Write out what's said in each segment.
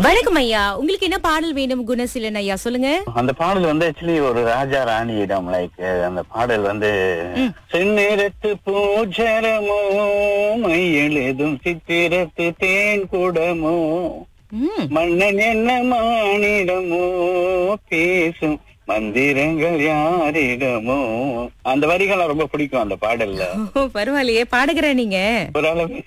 வணக்கம் ஐயா உங்களுக்கு என்ன பாடல் வேணும் குணசீலன் ஐயா சொல்லுங்க அந்த பாடல் வந்து ஆக்சுவலி ஒரு ராஜா ராணியிடம் லைக் அந்த பாடல் வந்து செந்நிறத்து பூச்சரமோ மையெழுதும் சித்திரத்து தேன் குடமோ ம் மன்னன் என்ன மானிடமோ பேசும் மந்திரங்கள் யாரிடமோ அந்த வரிகள் ரொம்ப பிடிக்கும் அந்த பாடல்ல ஓ, பரவாயில்லையே பாடுகிற நீங்க ஓரளவு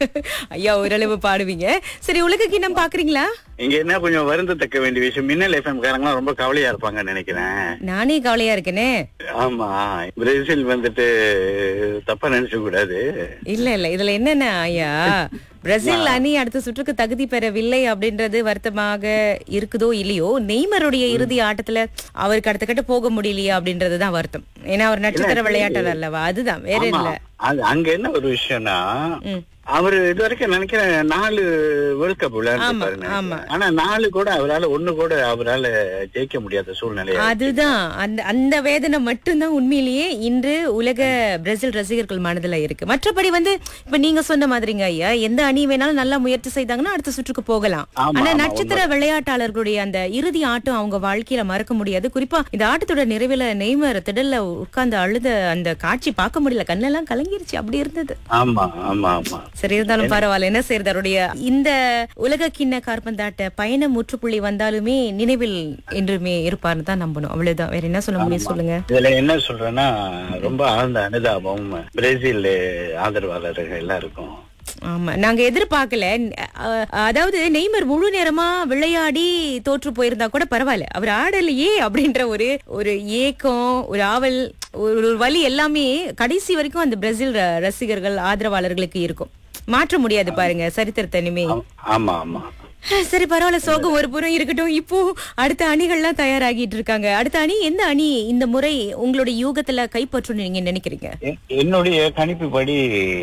ஐயா ஓரளவு பாடுவீங்க சரி உலக கிண்ணம் பாக்குறீங்களா இங்க என்ன கொஞ்சம் வருந்தத்தக்க வேண்டிய விஷயம் மின்னல் எஃப்எம் காரங்களாம் ரொம்ப கவலையா இருப்பாங்கன்னு நினைக்கிறேன் நானே கவலையா இருக்கேனே ஆமா பிரேசில் வந்துட்டு தப்பா நினைச்ச கூடாது இல்ல இல்ல இதுல என்னன்னா ஐயா பிரேசில் அணி அடுத்த சுற்றுக்கு தகுதி பெறவில்லை அப்படின்றது வருத்தமாக இருக்குதோ இல்லையோ நெய்மருடைய இறுதி ஆட்டத்துல அவருக்கு அடுத்த கட்ட போக முடியலையா அப்படின்றதுதான் வருத்தம் ஏன்னா அவர் நட்சத்திர விளையாட்டர் அல்லவா அதுதான் வேற ஆமா. இல்ல அது அங்க என்ன ஒரு விஷயம்னா ம். அவரு இது வரைக்கும் நினைக்கிறேன் நாலு வேர்ல்ட் கப் ஆமா, விளையாண்டு ஆமா. ஆனா நாலு கூட அவரால ஒண்ணு கூட அவரால ஜெயிக்க முடியாத சூழ்நிலை அதுதான் அந்த அந்த வேதனை மட்டும்தான் உண்மையிலேயே இன்று உலக பிரேசில் ரசிகர்கள் மனதுல இருக்கு மற்றபடி வந்து இப்ப நீங்க சொன்ன மாதிரிங்க ஐயா எந்த அணி வேணாலும் நல்லா முயற்சி செய்தாங்கன்னா அடுத்த சுற்றுக்கு போகலாம் ஆமா, ஆனா ஆமா, நட்சத்திர விளையாட்டாளர்களுடைய அந்த இறுதி ஆட்டம் அவங்க வாழ்க்கையில மறக்க முடியாது குறிப்பா இந்த ஆட்டத்தோட நிறைவுல நெய்மர் திடல்ல உட்கார்ந்து அழுத அந்த காட்சி பார்க்க முடியல கண்ணெல்லாம் கலங்கிருச்சு அப்படி இருந்தது ஆமா ஆமா ஆமா சரி இருந்தாலும் பரவாயில்ல என்ன செய்யறது அவருடைய இந்த உலக கிண்ண கார்பந்தாட்ட பயணம் முற்றுப்புள்ளி வந்தாலுமே நினைவில் என்றுமே இருப்பார்னு தான் நம்பணும் அவ்வளவுதான் வேற என்ன சொல்ல முடியும் சொல்லுங்க இதுல என்ன சொல்றேன்னா ரொம்ப ஆழ்ந்த அனுதாபம் பிரேசில் ஆதரவாளர்கள் எல்லாருக்கும் ஆமா நாங்க எதிர்பார்க்கல அஹ், அதாவது நெய்மர் முழு நேரமா விளையாடி தோற்று போயிருந்தா கூட பரவாயில்ல அவர் ஆடலையே அப்படின்ற ஒரு ஒரு ஏக்கம் ஒரு ஆவல் ஒரு ஒரு வலி எல்லாமே கடைசி வரைக்கும் அந்த பிரேசில் ர- ரசிகர்கள் ஆதரவாளர்களுக்கு இருக்கும் மாற்ற முடியாது பாருங்க சரித்திரத்தை இனிமே ஆமா ஆமா சரி பரவாயில்ல சோகம் ஒரு புறம் இருக்கட்டும் இப்போ அடுத்த அணிகள்லாம் தயாராகிட்டு இருக்காங்க அடுத்த அணி எந்த அணி இந்த முறை உங்களுடைய யூகத்துல கைப்பற்றும் நீங்க நினைக்கிறீங்க எ- என்னுடைய கணிப்புப்படி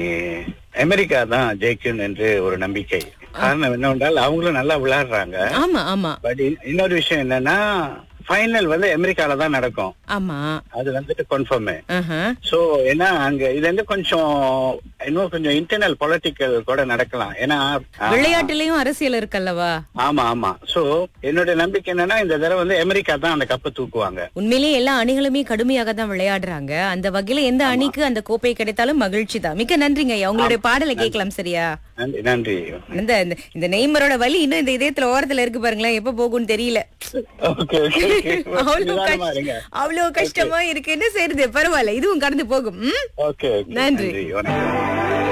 அமெரிக்கா தான் ஜெயிக்கும் என்று ஒரு நம்பிக்கை காரணம் என்னவென்றால் அவங்களும் நல்லா விளையாடுறாங்க ஆமா ஆமா பட் இன்னொரு விஷயம் என்னன்னா ஃபைனல் வந்து அமெரிக்கால தான் நடக்கும் ஆமா அது வந்துட்டு கன்ஃபார்ம் ஆஹா. சோ ஏன்னா அங்க இது வந்து கொஞ்சம் இன்னும் கொஞ்சம் இன்டர்னல் பொலிட்டிக்கல் கூட நடக்கலாம் ஏன்னா ஆ, விளையாட்டுலயும் அரசியல் இருக்கல்லவா ஆமா ஆமா சோ என்னோட நம்பிக்கை என்னன்னா இந்த தடவை வந்து அமெரிக்கா தான் அந்த கப்பை தூக்குவாங்க உண்மையிலேயே எல்லா அணிகளுமே கடுமையாக தான் விளையாடுறாங்க அந்த வகையில எந்த அணிக்கு அந்த கோப்பை கிடைத்தாலும் மகிழ்ச்சி தான் மிக்க நன்றிங்க ஐயா உங்களுடைய பாடலை கேட்கலாம் சரியா நன்றி நன்றி இந்த இந்த- இந்த நெய்மரோட வலி இன்னும் இந்த இதயத்துல ஓரத்துல இருக்கு பாருங்களேன் எப்ப போகும்னு தெரியல ஓகே ஓகே அவ்வளவு நிதானமா கஷ்ட- இருங்க அவ்வளவு கஷ்டமா இருக்கு என்ன செய்யறது பரவாயில்ல இதுவும் கடந்து போகும் ம்? ஓகே நன்றி. வணக்கம்